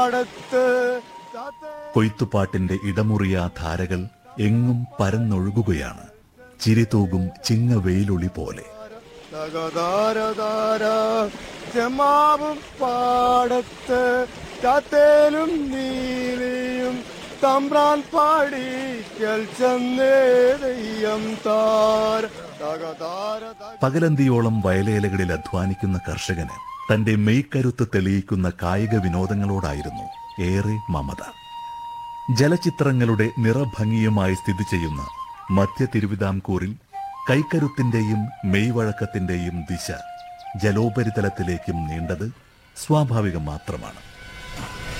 പാടത്ത് കൊയ്ത്തുപാട്ടിന്റെ ഇടമുറിയാ ധാരകൾ എങ്ങും പരന്നൊഴുകുകയാണ് ചിരിതൂകും ചിങ്ങ വെയിലൊളി പോലെ തകതാരതാര ജമാവും പാടത്ത് ചാത്തേലും നീലിയും തമ്പ്രാൻ പാടിക്കൽ ചെന്നേ ദയ്യം താര തകതാര തക പകലന്തിയോളം വയലേലകളിൽ അധ്വാനിക്കുന്ന കർഷകന് തന്റെ മെയ്ക്കരുത്ത് തെളിയിക്കുന്ന കായിക വിനോദങ്ങളോടായിരുന്നു ഏറെ മമത ജലചിത്രങ്ങളുടെ നിറഭംഗിയുമായി സ്ഥിതി ചെയ്യുന്ന മധ്യ തിരുവിതാംകൂറിൽ കൈക്കരുത്തിന്റെയും മെയ്വഴക്കത്തിന്റെയും ദിശ ജലോപരിതലത്തിലേക്കും നീണ്ടത് സ്വാഭാവികം മാത്രമാണ്